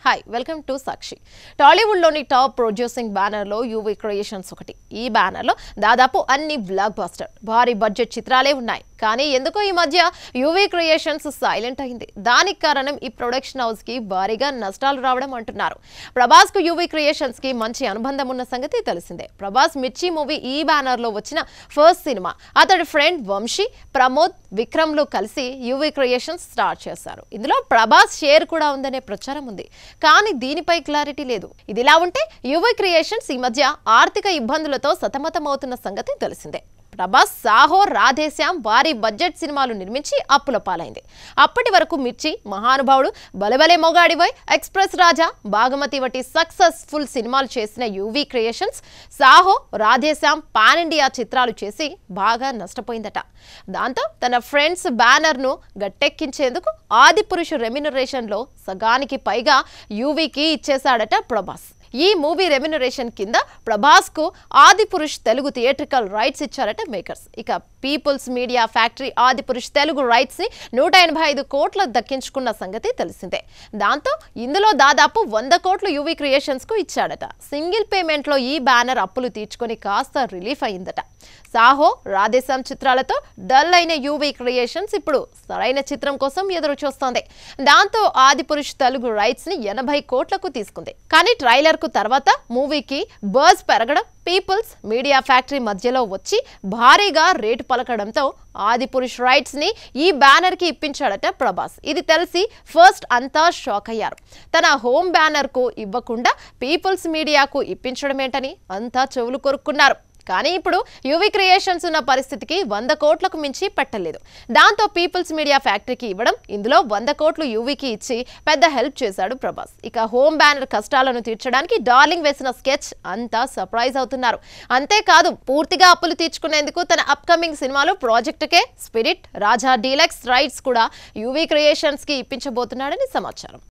hi welcome to Sakshi టాలీవుడ్లోని top producing బ్యానర్లో UV creations ఒకటి ఈ బ్యానర్లో దాదాపు అన్ని బ్లాక్ బస్టర్ భారీ బడ్జెట్ చిత్రాలే ఉన్నాయి కానీ ఎందుకో ఈ మధ్య యూవీ క్రియేషన్స్ సైలెంట్ అయింది దానికి కారణం ఈ ప్రొడక్షన్ హౌస్ కి భారీగా నష్టాలు రావడం అంటున్నారు ప్రభాస్ కు యూవీ క్రియేషన్స్ కి మంచి అనుబంధం ఉన్న సంగతి తెలిసిందే ప్రభాస్ మిర్చి మూవీ ఈ బ్యానర్ లో వచ్చిన ఫస్ట్ సినిమా అతడి ఫ్రెండ్ వంశీ ప్రమోద్ విక్రమ్ లు కలిసి యూవీ క్రియేషన్స్ స్టార్ట్ చేశారు ఇందులో ప్రభాస్ షేర్ కూడా ఉందనే ప్రచారం ఉంది కానీ దీనిపై క్లారిటీ లేదు ఇదిలా ఉంటే యువ క్రియేషన్స్ ఈ మధ్య ఆర్థిక ఇబ్బందులతో సతమతమవుతున్న సంగతి తెలిసిందే ప్రభాస్ సాహో రాధేశ్యామ్ భారీ బడ్జెట్ సినిమాలు నిర్మించి అప్పుల పాలైంది అప్పటి వరకు మిర్చి మహానుభావుడు బలబలే మొగాడివై ఎక్స్ప్రెస్ రాజా బాగమతి వంటి సక్సెస్ఫుల్ సినిమాలు చేసిన UV creations Saaho Radhe Shyam pan India చిత్రాలు చేసి బాగా నష్టపోయిందట దాంతో తన ఫ్రెండ్స్ బ్యానర్ను గట్టెక్కించేందుకు ఆది పురుషు రెమ్యునరేషన్లో సగానికి పైగా యూవీకి ఇచ్చేశాడట ప్రభాస్ ఈ మూవీ రెమ్యునరేషన్ కింద ప్రభాస్ కు Adipurush Telugu theatrical rights ఇచ్చారట మేకర్స్ ఇక People's media factory Adipurush Telugu rights ని నూట ఎనభై ఐదు కోట్ల దక్కించుకున్న సంగతి తెలిసిందే దాంతో ఇందులో దాదాపు వంద కోట్లు యూవీ క్రియేషన్స్ కు ఇచ్చాడట సింగిల్ పేమెంట్ లో ఈ బ్యానర్ అప్పులు తీర్చుకొని కాస్త రిలీఫ్ అయిందట సాహో రాధేశం చిత్రాలతో డల్ అయిన యూవీ క్రియేషన్స్ ఇప్పుడు సరైన చిత్రం కోసం ఎదురు చూస్తోంది దాంతో ఆది పురుష్ తెలుగు రైట్స్ ని ఎనభై కోట్లకు తీసుకుంది కానీ ట్రైలర్ కు తర్వాత మూవీకి బర్జ్ పెరగడం పీపుల్స్ మీడియా ఫ్యాక్టరీ మధ్యలో వచ్చి భారీగా రేటు పలకడంతో ఆది పురుష్ రైట్స్ ని ఈ బ్యానర్ కి ఇప్పించాడట ప్రభాస్ ఇది తెలిసి ఫస్ట్ అంతా షాక్ అయ్యారు తన హోమ్ బ్యానర్ కు ఇవ్వకుండా పీపుల్స్ మీడియాకు ఇప్పించడమేంటని అంతా చెవులు కొరుక్కున్నారు కానీ ఇప్పుడు యువి క్రియేషన్స్ ఉన్న పరిస్థితికి వంద కోట్లకు మించి పెట్టలేదు దాంతో పీపుల్స్ మీడియా ఫ్యాక్టరీకి ఇవ్వడం ఇందులో వంద కోట్లు యూవీకి ఇచ్చి పెద్ద హెల్ప్ చేశాడు ప్రభాస్ ఇక హోమ్ బ్యానర్ కష్టాలను తీర్చడానికి డార్లింగ్ వేసిన స్కెచ్ అంతా సర్ప్రైజ్ అవుతున్నారు అంతేకాదు పూర్తిగా అప్పులు తీర్చుకునేందుకు తన అప్కమింగ్ సినిమాలు ప్రాజెక్టుకే స్పిరిట్ రాజా డీలక్స్ రైట్స్ కూడా యూవీ క్రియేషన్స్ కి ఇప్పించబోతున్నాడని సమాచారం